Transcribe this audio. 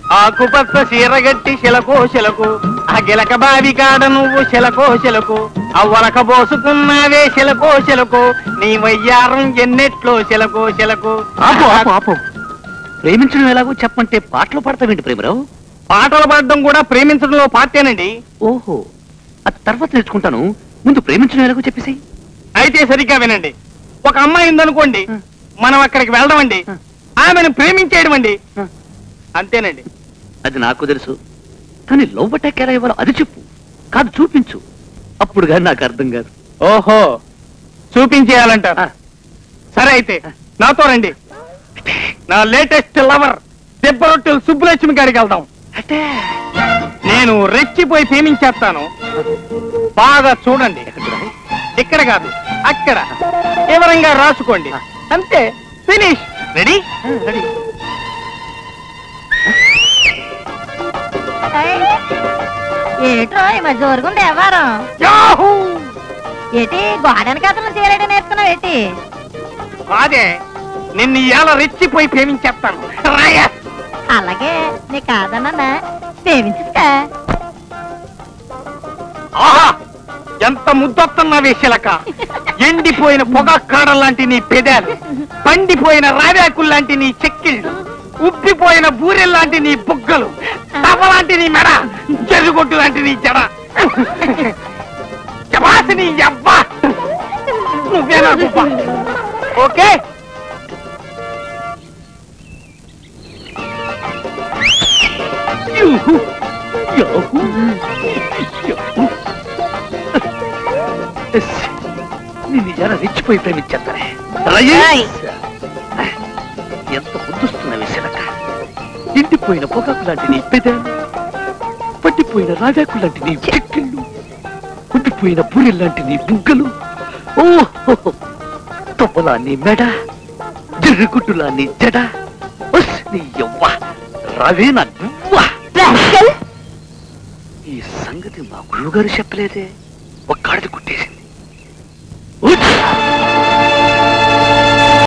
ఆకుపచ్చ చీరగట్టి శిలకో శిలకు ఆ గిలక బావి కాడ నువ్వు శిలకో శిలకు అవ్వలక పోసుకున్నావే శిలకో శిలకు నీ వయ్యారం ఎన్నెట్లో శిలకో శిలకు ఆపు ఆపు ఆపు ప్రేమించడం ఎలాగో చెప్పంటే పాటలు పాడతావేంటి ప్రేమరావు పాటలు పాడడం కూడా ప్రేమించడంలో పార్తేనండి ఓహో ఆ తర్వాత నేర్చుకుంటాను ముందు ప్రేమించడం ఎలాగో చెప్పేసి అయితే సరిగ్గా వినండి ఒక అమ్మాయి ఉందనుకోండి ఆ. మనం అక్కడికి వెళ్దాం అండి ఆ. ఆమెను ప్రేమించేయడం అండి ఆ. అంతేనండి అది నాకు తెలుసు కానీ లవ్ అటాక్ ఎలా ఇవ్వాలో అది చెప్పు కాదు చూపించు అప్పుడు కానీ నాకు అర్థం కాదు ఓహో చూపించేయాలంటారు ఆ. సరే అయితే నాతో రండి నా లేటెస్ట్ లవర్ దెబ్బరొట్టెలు సుబ్బులక్ష్మి గారికి వెళ్దాం అంటే నేను రెచ్చిపోయి ప్రేమించేస్తాను బాగా చూడండి ఎక్కడ చూడాలి? ఇక్కడ కాదు అక్కడ వివరంగా రాసుకోండి అంతే ఫినిష్ రెడీ ఆ, రెడీ. ఏట్రో ఈ మధ్య జరుగుంది వ్యవహారం యాహూ ఏటి గోడని కథలు చేయలేడు నేర్చుకున్నావు ఏటి అదే నిన్ను ఇవాళ రెచ్చిపోయి ప్రేమించేస్తాను రాయ అలాగే నీ కాదన్నా ప్రేమించుతా ఆహా ఎంత ముద్దొస్తున్నా వేసలక ఎండిపోయిన పొగక్కాడ లాంటి నీ పెదాలు పండిపోయిన రావ్యాకులు లాంటి నీ చెక్కిళ్ళు ఉబ్బిపోయిన బూరెల్ లాంటి నీ బుగ్గలు తవ లాంటి నీ మెడ చెరుగొట్టు లాంటి నీ జడ జవాసి నీ అబ్బా నువ్వేనా గుబ్బ okay yoohoo. Yahoo. Yahoo. Yes. నిన్ను జర రెచ్చిపోయి ప్రేమించేస్తానే రయేష్. ఎంత ముద్దుస్తున్న విషయలక ఎండిపోయిన పొగాకు లాంటి నీ పెదాలు పట్టిపోయిన రాగాకు లాంటి నీ చిక్కిళ్ళు ఉబ్బిపోయిన పూరి లాంటి నీ బుగ్గలు ఓహో తొప్పలా నీ మెడ జర్రుగుట్టులా నీ జడ ఉస్ నీ యవ్వ రవేనా నువ్వా ఈ సంగతి మా గురువుగారు చెప్పలేదే ఒక్కడిది కుట్టేసింది